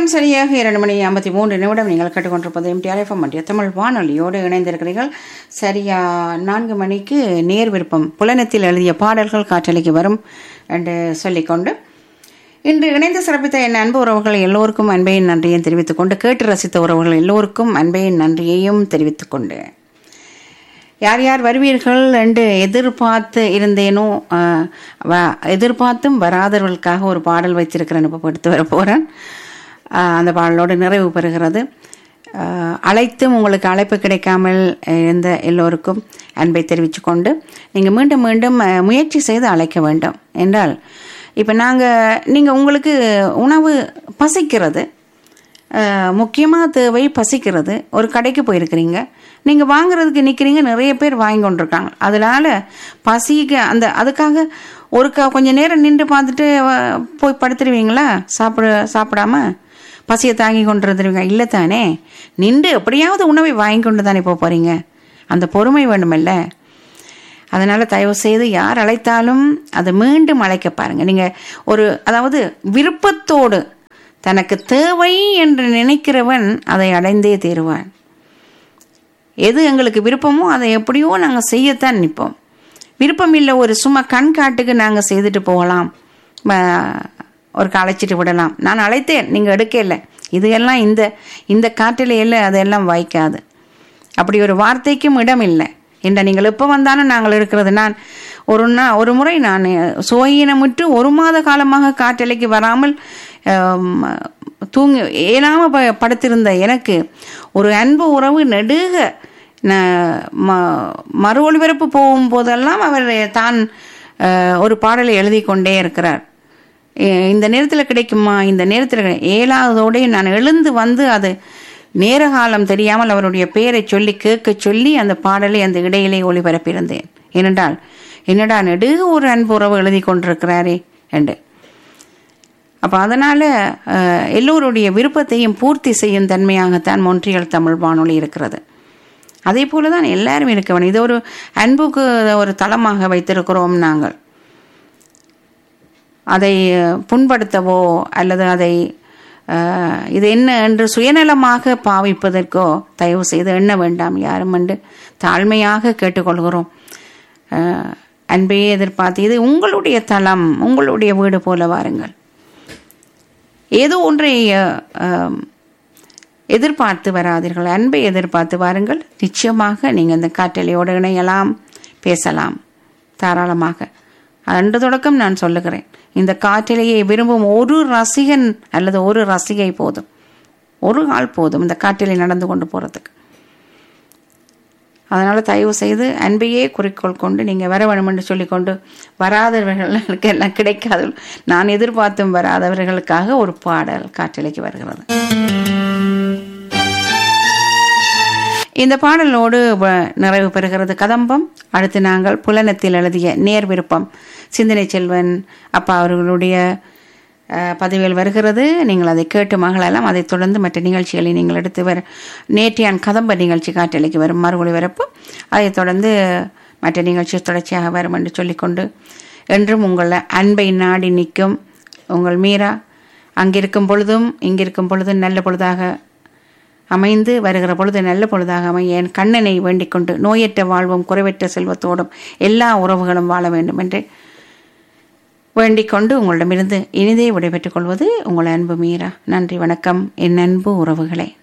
நேரம் சரியாக இரண்டு மணி ஐம்பத்தி மூன்று நிமிடம் நீங்கள் கேட்டுக்கொண்டிருப்பது எம்டிஆர்எஃப்எம் மத்திய தமிழ் வானொலியோடு இணைந்திருக்கிறீர்கள் சரியா நான்கு மணிக்கு நேர் விருப்பம் புலனத்தில் எழுதிய பாடல்கள் காற்றலைக்கு வரும் என்று சொல்லிக்கொண்டு இன்று இணைந்து சிறப்பித்த என் அன்பு உறவுகள் எல்லோருக்கும் அன்பையின் நன்றியையும் தெரிவித்துக் கொண்டு கேட்டு ரசித்த உறவுகள் எல்லோருக்கும் அன்பையின் நன்றியையும் தெரிவித்துக் கொண்டு யார் யார் வருவீர்கள் என்று எதிர்பார்த்து இருந்தேனோ ஆஹ், வ- எதிர்பார்த்தும் வராதவர்களுக்காக ஒரு பாடல் வைத்திருக்கிறேன் இப்போ எடுத்து வர போகிறேன் அந்த பாடலோடு நிறைவு பெறுகிறது ஆஹ், அழைத்தும் உங்களுக்கு அழைப்பு கிடைக்காமல் இருந்த எல்லோருக்கும் அன்பை தெரிவித்துக்கொண்டு நீங்கள் மீண்டும் மீண்டும் ஆஹ், முயற்சி செய்து அழைக்க வேண்டும் என்றால் இப்போ நாங்கள் நீங்கள் உங்களுக்கு உணவு பசிக்கிறது முக்கியமாக தேவை பசிக்கிறது ஒரு கடைக்கு போயிருக்கிறீங்க நீங்கள் வாங்குறதுக்கு நிற்கிறீங்க நிறைய பேர் வாங்கி கொண்டிருக்காங்க அதனால பசிக்கு அந்த அதுக்காக ஒரு க கொஞ்ச நேரம் நின்று பார்த்துட்டு அஹ், போய் படுத்துருவீங்களா சாப்பிட சாப்பிடாம பசியை தாங்கி கொண்டு இருந்துருவீங்க இல்லை தானே நின்று எப்படியாவது உணவை வாங்கி கொண்டு தானே போக போகிறீங்க அந்த பொறுமை வேண்டுமல்ல அதனால் தயவு செய்து யார் அழைத்தாலும் அதை மீண்டும் அழைக்க பாருங்க நீங்கள் ஒரு அதாவது விருப்பத்தோடு தனக்கு தேவை என்று நினைக்கிறவன் அதை அடைந்தே தீருவான் எது எங்களுக்கு விருப்பமோ அதை எப்படியோ நாங்கள் செய்யத்தான் நிற்போம் விருப்பம் இல்லை ஒரு சும்மா கண் காட்டுக்கு நாங்கள் செய்துட்டு போகலாம் ம- ஒரு அழைச்சிட்டு விடலாம் நான் அழைத்தேன் நீங்கள் எடுக்கல இது எல்லாம் இந்த இந்த காட்டிலையில் அதெல்லாம் வாய்க்காது அப்படி ஒரு வார்த்தைக்கும் இடம் இல்லை என்ற நீங்கள் எப்போ வந்தாலும் நாங்கள் இருக்கிறது நான் ஒரு நா ஒரு முறை நான் சுவையினமுற்று ஒரு மாத காலமாக காற்றலைக்கு வராமல் ஆம், தூங்கி ஏனாம ப படுத்திருந்த எனக்கு ஒரு அன்பு உறவு நெடுக ந- ம- மறு ஒளிபரப்பு போகும்போதெல்லாம் அவர் தான் அஹ், ஒரு பாடலை எழுதி கொண்டே இருக்கிறார் எ- இந்த நேரத்தில் கிடைக்குமா இந்த நேரத்தில் கிடை- ஏழாவதோடே நான் எழுந்து வந்து அது நேர காலம் தெரியாமல் அவருடைய பெயரை சொல்லி கேட்க சொல்லி அந்த பாடலை அந்த இடையிலே ஒளிபரப்பியிருந்தேன் ஏனென்றால் என்னடா நெடுக ஒரு அன்பு உறவு எழுதி கொண்டிருக்கிறாரே என்று அப்போ அதனால் எல்லோருடைய விருப்பத்தையும் பூர்த்தி செய்யும் தன்மையாகத்தான் மொன்றியல் தமிழ் வானொலி இருக்கிறது அதே போல தான் எல்லாரும் இருக்க வேணும் இது ஒரு அன்புக்கு ஒரு தளமாக வைத்திருக்கிறோம் நாங்கள் அதை புண்படுத்தவோ அல்லது அதை அஹ், இது என்ன என்று சுயநலமாக பாவிப்பதற்கோ தயவு செய்து எண்ண வேண்டாம் யாரும் என்று தாழ்மையாக கேட்டுக்கொள்கிறோம் அஹ், அன்பையே எதிர்பார்த்து இது உங்களுடைய தளம் உங்களுடைய வீடு போல வாருங்கள் ஏதோ ஒன்றை அஹ், அஹ், எதிர்பார்த்து வராதீர்கள் அன்பை எதிர்பார்த்து வாருங்கள் நிச்சயமாக நீங்கள் இந்த காற்றலையோடு இணையலாம் பேசலாம் தாராளமாக அன்று தொடக்கம் நான் சொல்லுகிறேன் இந்த காற்றிலேயே விரும்பும் ஒரு ரசிகன் அல்லது ஒரு ரசிகை போதும் ஒரு ஆள் போதும் இந்த காற்றிலே நடந்து கொண்டு போகிறதுக்கு அதனால் தயவு செய்து அன்பையே குறிக்கோள் கொண்டு நீங்கள் வர வேணும் என்று சொல்லிக்கொண்டு வராதவர்களுக்கு எல்லாம் கிடைக்காது நான் எதிர்பார்த்தும் வராதவர்களுக்காக ஒரு பாடல் காற்றலைக்கு வருகிறது இந்த பாடலோடு வ- நிறைவு பெறுகிறது கதம்பம் அடுத்து நாங்கள் புலனத்தில் எழுதிய நேர் விருப்பம் சிந்தனை செல்வன் அப்பா அவர்களுடைய அஹ், பதிவில் வருகிறது நீங்கள் அதை கேட்டு மகளெல்லாம் அதைத் தொடர்ந்து மற்ற நிகழ்ச்சிகளை நீங்கள் எடுத்து வர நேற்றையான் கதம்ப நிகழ்ச்சி காற்றலைக்கு வரும் மறு ஒளிபரப்பு அதைத் தொடர்ந்து மற்ற நிகழ்ச்சி தொடர்ச்சியாக வரும் என்று சொல்லிக்கொண்டு என்றும் உங்களை அன்பை நாடி நிற்கும் உங்கள் மீரா அங்கிருக்கும் பொழுதும் இங்கிருக்கும் பொழுதும் நல்ல பொழுதாக அமைந்து வருகிற பொழுது நல்ல பொழுதாக அமைய என் கண்ணனை வேண்டிக் கொண்டு நோயற்ற வாழ்வும் குறைவற்ற செல்வத்தோடும் எல்லா உறவுகளும் வாழ வேண்டும் என்று வேண்டிக் கொண்டு உங்களிடமிருந்து இனிதே விடைபெற்றுக் கொள்வது உங்கள் அன்பு மீரா நன்றி வணக்கம் என் அன்பு உறவுகளே